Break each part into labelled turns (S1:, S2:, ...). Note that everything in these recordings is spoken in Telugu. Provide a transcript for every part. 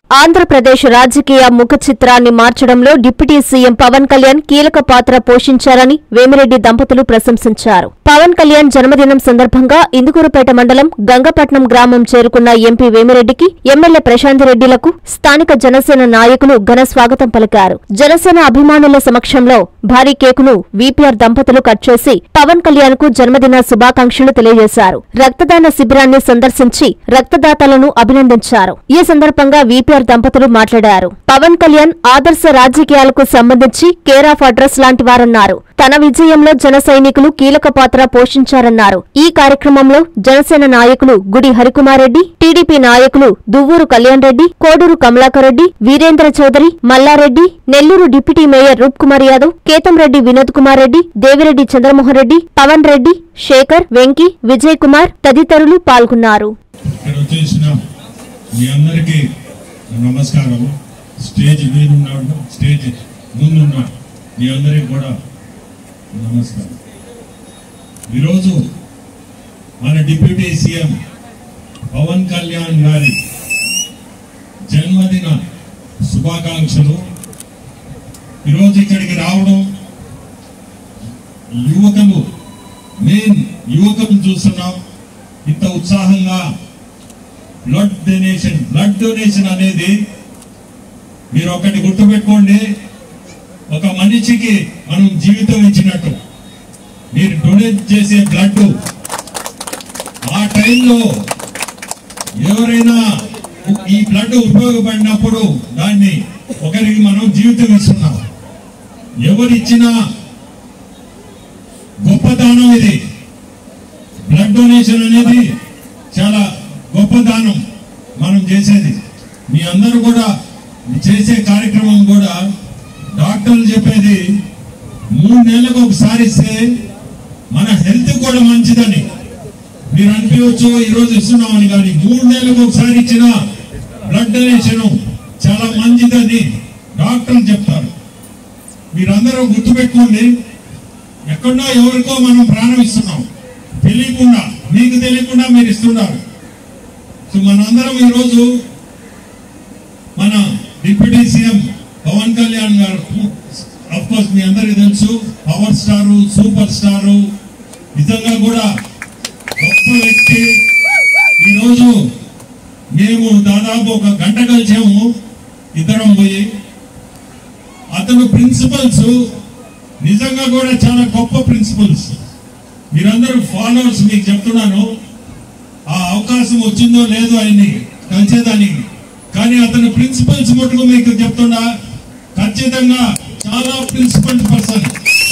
S1: ఆంధ్రప్రదేశ్ రాజకీయ ముఖ చిత్రాన్ని మార్చడంలో డిప్యూటీ సీఎం పవన్ కళ్యాణ్ కీలక పాత్ర పోషించారని వేమిరెడ్డి దంపతులు ప్రశంసించారు పవన్ కళ్యాణ్ జన్మదినం సందర్భంగా ఇందుకూరుపేట మండలం గంగపట్నం గ్రామం చేరుకున్న ఎంపీ వేమిరెడ్డికి ఎమ్మెల్యే ప్రశాంత్ రెడ్డిలకు స్థానిక జనసేన నాయకులు ఘన స్వాగతం పలికారు జనసేన అభిమానుల సమక్షంలో భారీ కేకును వీపీఆర్ దంపతులు కట్ చేసి పవన్ కళ్యాణ్ కు జన్మదిన శుభాకాంక్షలు తెలియజేశారు రక్తదాన శిబిరాన్ని సందర్శించి రక్తదాతలను అభినందించారు ఈ సందర్భంగా వీపీఆర్ దంపతులు మాట్లాడారు పవన్ కళ్యాణ్ ఆదర్శ రాజకీయాలకు సంబంధించి కేర్ ఆఫ్ అడ్రస్ లాంటి వారన్నారు తన విజయంలో జన సైనికులు కీలక పాత్ర పోషించారన్నారు ఈ కార్యక్రమంలో జనసేన నాయకులు గుడి హరికుమారెడ్డి టీడీపీ నాయకులు దువ్వూరు కళ్యాణ్ రెడ్డి కోడూరు కమలాకర్ రెడ్డి వీరేంద్ర చౌదరి మల్లారెడ్డి నెల్లూరు డిప్యూటీ మేయర్ రూప్ కుమార్ యాదవ్ కేతంరెడ్డి వినోద్ కుమార్ రెడ్డి దేవిరెడ్డి చంద్రమోహన్ రెడ్డి పవన్ రెడ్డి శేఖర్ వెంకీ విజయ్ కుమార్ తదితరులు పాల్గొన్నారు
S2: ఇక్కడ వచ్చేసిన మీ అందరికీ నమస్కారం స్టేజ్ మీదున్న స్టేజ్ ముందున్న మీ అందరికీ కూడా నమస్కారం ఈరోజు మన డిప్యూటీ సీఎం పవన్ కళ్యాణ్ గారి జన్మదిన శుభాకాంక్షలు ఈరోజు ఇక్కడికి రావడం యువకులు మెయిన్ యువకులు చూస్తున్నాం ఇంత ఉత్సాహంగా బ్లడ్ డొనేషన్ బ్లడ్ డొనేషన్ అనేది మీరు ఒకటి గుర్తుపెట్టుకోండి ఒక మనిషికి మనం జీవితం ఇచ్చినట్టు మీరు డొనేట్ చేసే బ్లడ్ ఆ టైంలో ఎవరైనా ఈ బ్లడ్ ఉపయోగపడినప్పుడు దాన్ని ఒకరికి మనం జీవితం ఇస్తున్నాం ఎవరిచ్చినా గొప్ప దానం ఇది బ్లడ్ డొనేషన్ అనేది చాలా గొప్ప దానం మనం చేసేది మీ అందరూ కూడా చేసే కార్యక్రమం కూడా డాక్టర్లు చెప్పేది మూడు నెలలకు ఒకసారి ఇస్తే మన హెల్త్ కూడా మంచిదని మీరు అనిపించవచ్చు ఈరోజు ఇస్తున్నామని కానీ మూడు నెలలకు ఒకసారి ఇచ్చిన బ్లడ్ డొనేషన్ చాలా మంచిదని డాక్టర్లు చెప్తారు మీరందరూ గుర్తుపెట్టుకోండి ఎక్కడో ఎవరికో మనం ప్రాణం ఇస్తున్నాం తెలియకుండా మీకు తెలియకుండా మీరు ఇస్తున్నారు సో మనందరం ఈరోజు మన డిప్యూటీ సీఎం పవన్ కళ్యాణ్ గారు అఫ్ కోర్స్ మీ అందరికీ తెలుసు పవర్ స్టారు సూపర్ స్టారు నిజంగా కూడా గొప్ప వ్యక్తి ఈరోజు మేము దాదాపు ఒక గంట కలిసాము ఇద్దరం పోయి అతను ప్రిన్సిపల్స్ నిజంగా కూడా చాలా గొప్ప ప్రిన్సిపల్స్ మీరందరూ ఫాలోవర్స్ మీకు చెప్తున్నాను ఆ అవకాశం వచ్చిందో లేదో ఆయన్ని కలిసేదానికి కానీ అతని ప్రిన్సిపల్స్ మటుకు మీకు చెప్తున్నా ఖచ్చితంగా చాలా ప్రిన్సిపల్ పర్సన్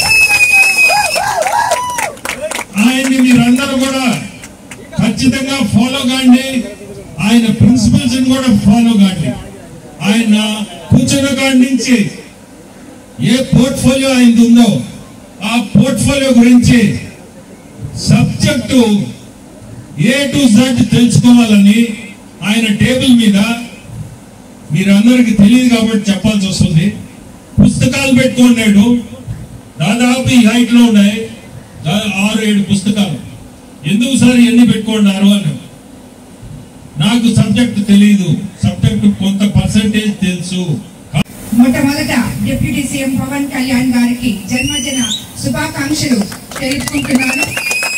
S2: ఆయన్ని మీరందరూ కూడా ఖచ్చితంగా ఫాలో కాండి ఆయన ప్రిన్సిపల్స్ కూడా ఫాలో కాండి ఆయన కూర్చున్న కాడి నుంచి ఏ పోర్ట్ఫోలియో ఆయనది ఉందో ఆ పోర్ట్ఫోలియో గురించి సబ్జెక్టు ఏ టు జెడ్ తెలుసుకోవాలని ఆయన టేబుల్ మీద మీరందరికి తెలియదు కాబట్టి చెప్పాల్సి వస్తుంది పుస్తకాలు పెట్టుకున్నాడు దాదాపు ఈ హైట్ లో ఉన్నాయి దా- ఆరు ఏడు పుస్తకాలు ఎందుకు సార్ ఎన్ని పెట్టుకున్నారు అని నాకు సబ్జెక్ట్ తెలియదు సబ్జెక్ట్ కొంత పర్సంటేజ్ తెలుసు
S3: మొట్టమొదట డిప్యూటీ సీఎం పవన్ కళ్యాణ్ గారికి జన్మదిన శుభాకాంక్షలు తెలుపుకుంటున్నాను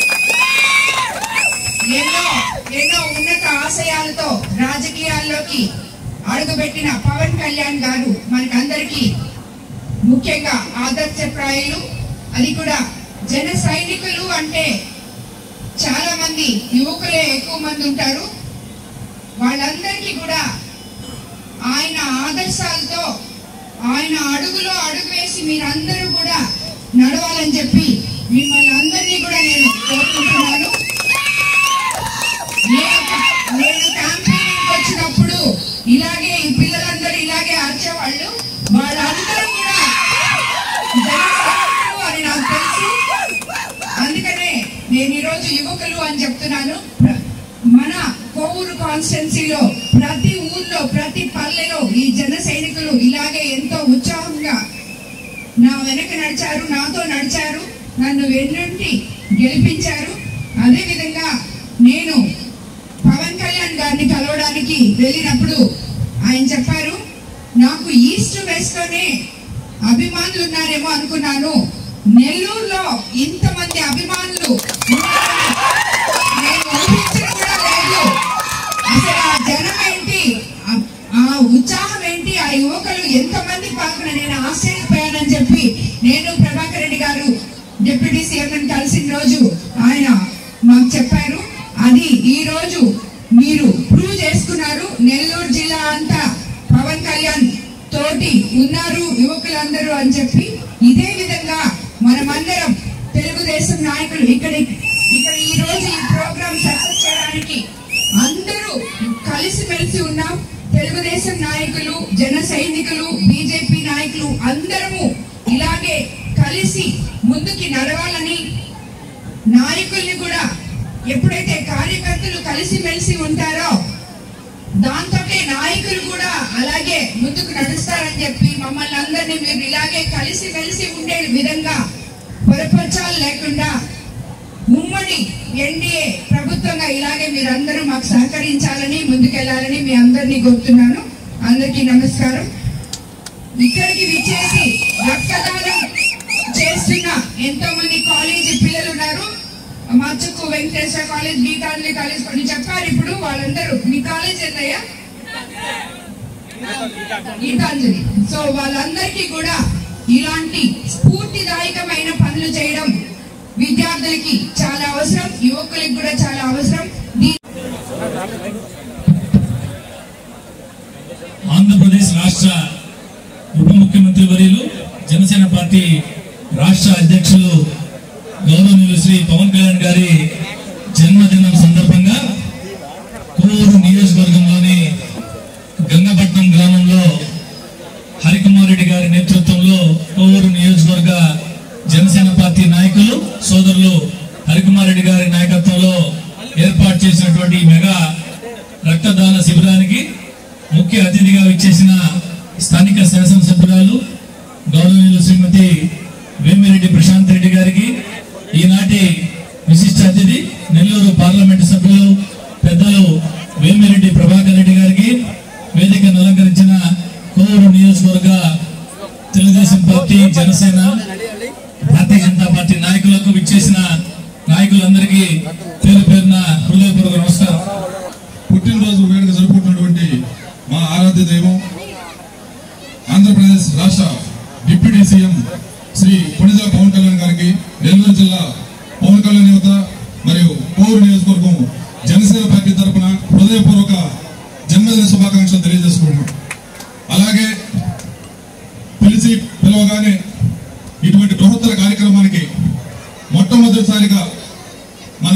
S3: ఎన్నో ఎన్నో ఉన్నత ఆశయాలతో రాజకీయాల్లోకి అడుగుపెట్టిన పవన్ కళ్యాణ్ గారు మనకందరికీ ముఖ్యంగా ఆదర్శప్రాయులు అది కూడా జన సైనికులు అంటే చాలా మంది యువకులే ఎక్కువ మంది ఉంటారు వాళ్ళందరికీ కూడా ఆయన ఆదర్శాలతో ఆయన అడుగులో అడుగు వేసి మీరందరూ కూడా నడవాలని చెప్పి మిమ్మల్ని అందరినీ కూడా నేను కోరుకుంటున్నాను నేను నేను క్యాంపెయినింగ్ వచ్చినప్పుడు ఇలాగే ఈ పిల్లలందరూ ఇలాగే అరిచేవాళ్ళు వాళ్ళందరూ కూడా జనసైనికులు అని నాకు తెలుసు అందుకనే నేను ఈరోజు యువకులు అని చెప్తున్నాను ప్ర- మన కోవూరు కాన్స్టిట్యున్సీలో ప్రతి ఊర్లో ప్రతి పల్లెలో ఈ జన సైనికులు ఇలాగే ఎంతో ఉత్సాహంగా నా వెనక నడిచారు నాతో నడిచారు నన్ను వెన్నుంటి గెలిపించారు అదే విధంగా నేను పవన్ కళ్యాణ్ గారిని కలవడానికి వెళ్ళినప్పుడు ఆయన చెప్పారు మాత్రమే అభిమానులు ఉన్నారేమో అనుకున్నాను నెల్లూరులో ఇంతమంది అభిమానులు ఉన్నారని నేను ఊహించను కూడా లేదు అసలు ఆ జనం ఏంటి ఆ- ఆ ఉత్సాహం ఏంటి ఆ యువకులు ఎంతమంది పాల్గొన నేను ఆశ్చర్యపోయానని చెప్పి నేను ప్రభాకర్ రెడ్డి గారు డిప్యూటీ సీఎం కలిసిన రోజు ఆయన మాకు చెప్పారు అది ఈ రోజు మీరు ప్రూవ్ చేసుకున్నారు నెల్లూరు జిల్లా అంతా పవన్ కళ్యాణ్ తోటి ఉన్నారు యువకులందరూ అని చెప్పి ఇదే విధంగా మనమందరం తెలుగుదేశం నాయకులు ఇక్కడ ఇక్కడ ఈ రోజు ఈ ప్రోగ్రామ్ సక్సెస్ చేయడానికి అందరూ కలిసిమెలిసి ఉన్నాం తెలుగుదేశం నాయకులు జన సైనికులు బీజేపీ నాయకులు అందరము ఇలాగే కలిసి ముందుకి నడవాలని నాయకుల్ని కూడా ఎప్పుడైతే కార్యకర్తలు కలిసిమెలిసి ఉంటారో దాంతోనే నాయకులు కూడా అలాగే ముందుకు నడుస్తారని చెప్పి మమ్మల్ని అందరినీ మీరు ఇలాగే కలిసి మెలిసి ఉండే విధంగా పొరపచ్చాలు లేకుండా ఉమ్మడి ఎన్డీఏ ప్రభుత్వంగా ఇలాగే మీరందరూ మాకు సహకరించాలని ముందుకెళ్లాలని మీ అందరినీ కోరుతున్నాను అందరికీ నమస్కారం ఇక్కడికి విచ్చేసి రక్తదానం చేస్తున్న ఎంతో మంది కాలేజీ పిల్లలు ఉన్నారు మచ్చుకు వెంకటేశ్వర కాలేజ్ గీతాంజలి కాలేజ్ కొన్ని చెప్పారు ఇప్పుడు వాళ్ళందరూ మీ కాలేజ్ ఏంటయ్యా గీతాంజలి సో వాళ్ళందరికీ కూడా ఇలాంటి స్ఫూర్తిదాయకమైన పనులు చేయడం విద్యార్థులకి చాలా అవసరం యువకులకి కూడా చాలా అవసరం దీ-
S4: ఆంధ్రప్రదేశ్ రాష్ట్ర ఉప ముఖ్యమంత్రి వర్యులు జనసేన పార్టీ రాష్ట్ర అధ్యక్షులు గౌరవనీయులు శ్రీ పవన్ కళ్యాణ్ గారి జన్మదినం సందర్భంగా కోవూరు నియోజకవర్గంలోని గంగపట్నం గ్రామంలో హరికుమార్ రెడ్డి గారి నేతృత్వంలో కోవూరు నియోజకవర్గ జనసేన పార్టీ నాయకులు సోదరులు హరికుమార్ రెడ్డి గారి నాయకత్వంలో ఏర్పాటు చేసినటువంటి ఈ మెగా రక్తదాన శిబిరానికి ముఖ్య అతిథిగా విచ్చేసిన స్థానిక శాసనసభ్యురాలు గౌరవనీయులు శ్రీమతి వేమిరెడ్డి ప్రశాంత్ రెడ్డి గారికి ఈనాటి విశిష్ట అతిథి నెల్లూరు పార్లమెంటు సభ్యులు పెద్దలు వేమిరెడ్డి ప్రభాకర్ రెడ్డి గారికి వేదికను అలంకరించిన కోవూరు నియోజకవర్గ తెలుగుదేశం పార్టీ జనసేన భారతీయ జనతా పార్టీ నాయకులకు విచ్చేసిన నాయకులందరికీ పేరు పేరున హృదయపూర్వక నమస్కారం
S5: పుట్టినరోజు వేడుక జరుపుకుంటున్నటువంటి మా ఆరాధ్య దైవం ఆంధ్రప్రదేశ్ రాష్ట్ర డిప్యూటీ సీఎం శ్రీ కొణిదల పవన్ కళ్యాణ్ గారికి నెల్లూరు జిల్లా పవన్ కళ్యాణ్ యువత మరియు పౌరు నియోజకవర్గం జనసేన పార్టీ తరపున హృదయపూర్వక జన్మదిన శుభాకాంక్షలు తెలియజేసుకుంటున్నాం అలాగే పిలిచి పిలవగానే ఇటువంటి బృహత్తర కార్యక్రమానికి మొట్టమొదటిసారిగా మన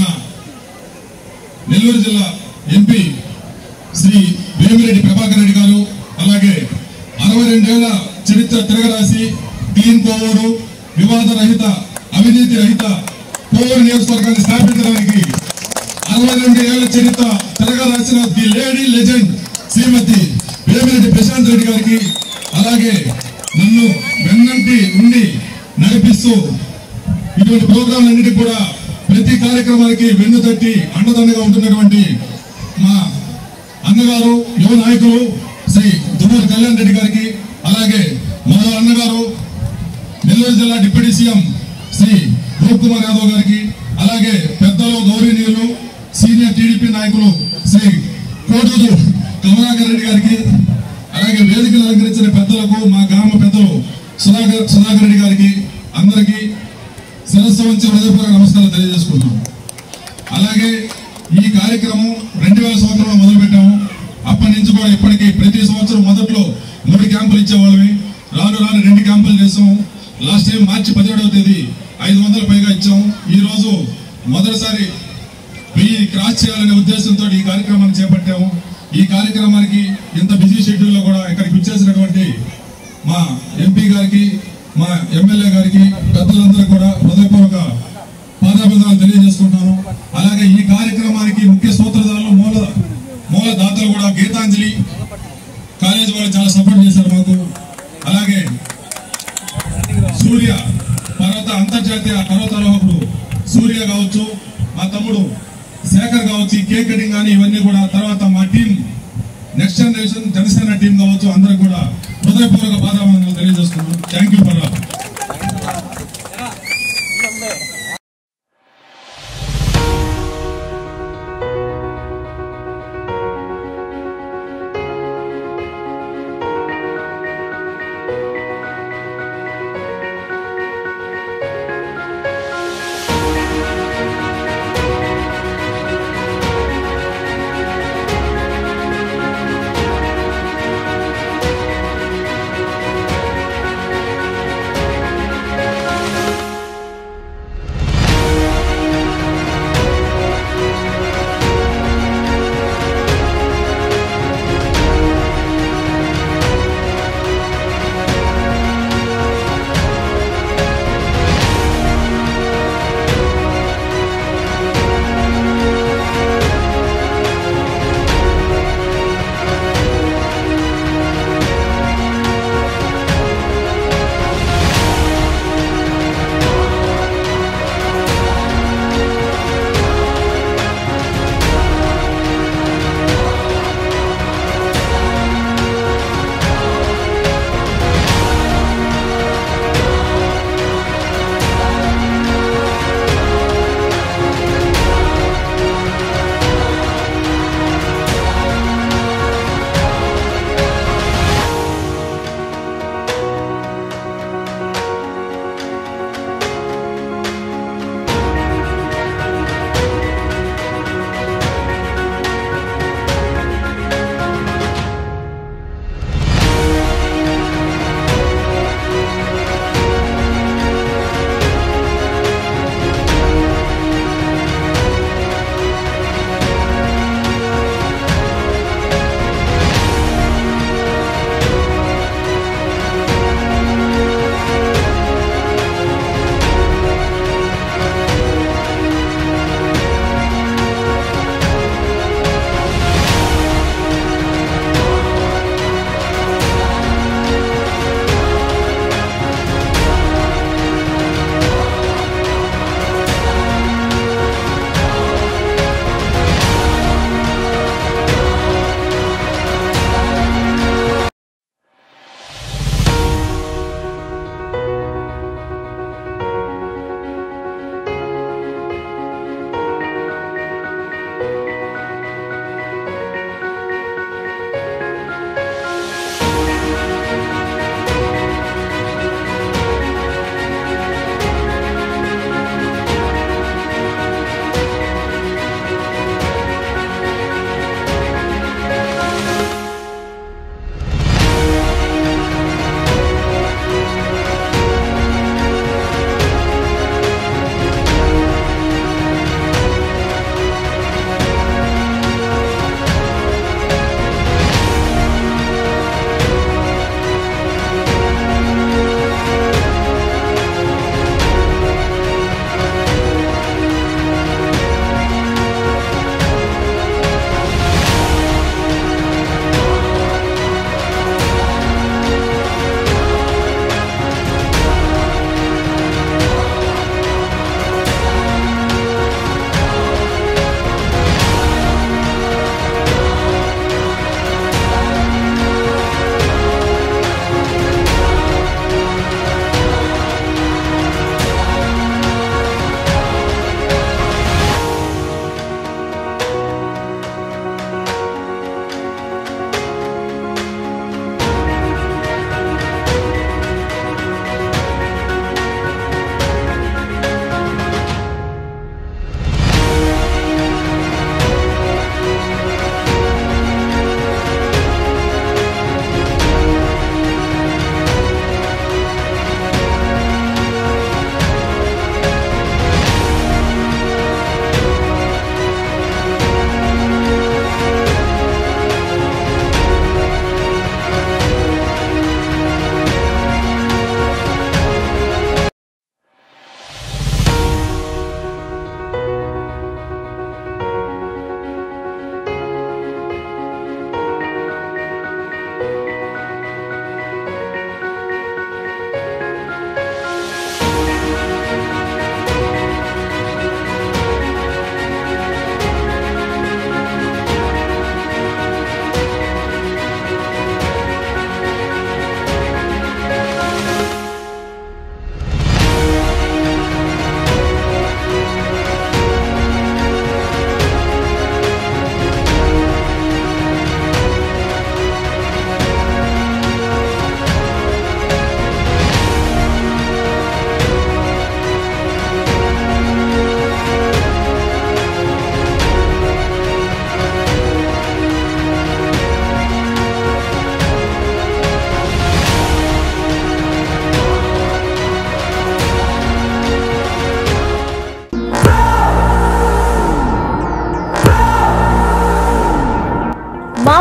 S5: నెల్లూరు జిల్లా ఎంపీ శ్రీ వేమిరెడ్డి ప్రభాకర్ రెడ్డి గారు అలాగే అరవై రెండేళ్ల చరిత్ర తిరగరాసి క్లీన్ కోవూరు వివాద రహిత అవినీతి రహిత కోవూరు నియోజకవర్గాన్ని స్థాపించడానికి అరవై రెండు ఏళ్ల చరిత్ర తిరగరాసిన the lady legend Shrimati Vemireddy Prashanth Reddy గారికి అలాగే నన్ను వెన్నంటి ఉండి నడిపిస్తూ ఇటువంటి ప్రోగ్రాంలన్నిటికీ కూడా ప్రతి కార్యక్రమానికి వెన్ను తట్టి అండదండగా ఉంటున్నటువంటి మా అన్నగారు యువ నాయకులు శ్రీ దుమ్మూరు కళ్యాణ్ రెడ్డి గారికి అలాగే మరో అన్నగారు నెల్లూరు జిల్లా డిప్యూటీ సీఎం శ్రీ రూప్ కుమార్ యాదవ్ గారికి అలాగే పెద్దలు గౌరవనీయులు సీనియర్ టీడీపీ నాయకులు శ్రీ కోటూరు కమలాకర్ రెడ్డి గారికి అలాగే వేదికను అలంకరించిన పెద్దలకు మా గ్రామ పెద్దలు సుధాకర్ సుధాకర్ రెడ్డి గారికి అందరికీ శిరస్సు వంచి హృదయపూర్వక నమస్కారాలు తెలియజేసుకున్నాం అలాగే ఈ కార్యక్రమం రెండు వేల సంవత్సరంలో మొదలు పెట్టాము అప్పటి నుంచి కూడా ఇప్పటికీ ప్రతి సంవత్సరం మొదట్లో మూడు క్యాంపులు ఇచ్చేవాళ్ళమి రాను రాను రెండు క్యాంపులు చేసాము లాస్ట్ టైం మార్చి పదిహేడవ తేదీ ఐదు వందల పైగా ఇచ్చాము ఈ రోజు మొదటిసారి వెయ్యి క్రాస్ చేయాలనే ఉద్దేశంతో ఈ కార్యక్రమాన్ని చేపట్టాము ఈ కార్యక్రమానికి ఇంత బిజీ షెడ్యూల్లో కూడా ఇక్కడికి వచ్చేసినటువంటి మా ఎంపీ గారికి మా ఎమ్మెల్యే గారికి పెద్దలందరూ కూడా హృదయపూర్వక పాదాభివందనాలు తెలియజేసుకుంటున్నాను అలాగే ఈ కార్యక్రమానికి ముఖ్య సూత్రధారులు మూల మూల దాతలు కూడా గీతాంజలి కాలేజ్ వాళ్ళు చాలా సపోర్ట్ చేశారు మాకు అలాగే సూర్య పర్వత అంతర్జాతీయ పర్వతారోహకుడు సూర్య కావచ్చు మా తమ్ముడు శేఖర్ కావచ్చు ఈ కేక్ కటింగ్ కానీ ఇవన్నీ కూడా తర్వాత మా team next generation Janasena team కావచ్చు అందరికి కూడా హృదయపూర్వక పాదాభివందనాలు తెలియజేస్తున్నాను thank you for all
S6: Shri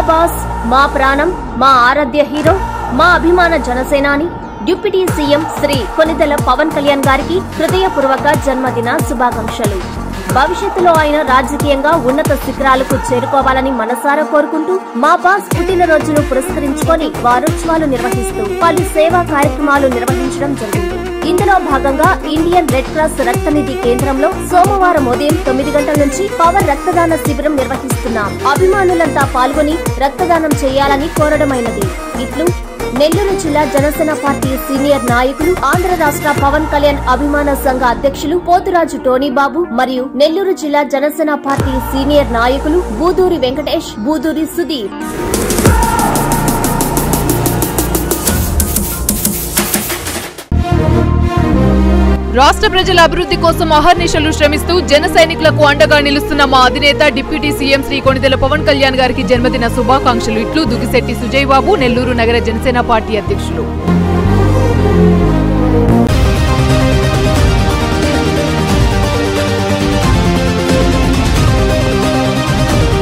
S1: boss మా ప్రాణం మా ఆరాధ్య హీరో మా అభిమాన జనసేనాని డిప్యూటీ సీఎం శ్రీ కొనిదెల పవన్ కళ్యాణ్ గారికి హృదయపూర్వక జన్మదిన శుభాకాంక్షలు భవిష్యత్తులో ఆయన రాజకీయంగా ఉన్నత శిఖరాలకు చేరుకోవాలని మనసారా కోరుకుంటూ మా బాస్ పుట్టినరోజును పురస్కరించుకొని వారోత్సవాలు నిర్వహిస్తూ పలు సేవా కార్యక్రమాలు నిర్వహించడం జరిగింది ఇందులో భాగంగా ఇండియన్ రెడ్ క్రాస్ రక్తనిధి కేంద్రంలో సోమవారం ఉదయం తొమ్మిది గంటల నుంచి పవర్ రక్తదాన శిబిరం నిర్వహిస్తున్నాం అభిమానులంతా పాల్గొని రక్తదానం చేయాలని కోరడమైనది ఇట్లు నెల్లూరు జిల్లా జనసేన పార్టీ సీనియర్ నాయకులు ఆంధ్ర రాష్ట్ర పవన్ కళ్యాణ్ అభిమాన సంఘ అధ్యక్షులు పోతురాజు టోనీబాబు మరియు నెల్లూరు జిల్లా జనసేన పార్టీ సీనియర్ నాయకులు బూదూరి వెంకటేష్ బూదూరి సుధీర్
S6: రాష్ట్ర ప్రజల అభివృద్ధి కోసం అహర్నిశలు శ్రమిస్తూ జన సైనికులకు అండగా నిలుస్తున్న మా అధినేత డిప్యూటీ సీఎం శ్రీ కొణిదెల పవన్ కళ్యాణ్ గారికి జన్మదిన శుభాకాంక్షలు ఇట్లు దుగిశెట్టి సుజయ్ బాబు నెల్లూరు నగర జనసేన పార్టీ అధ్యక్షులు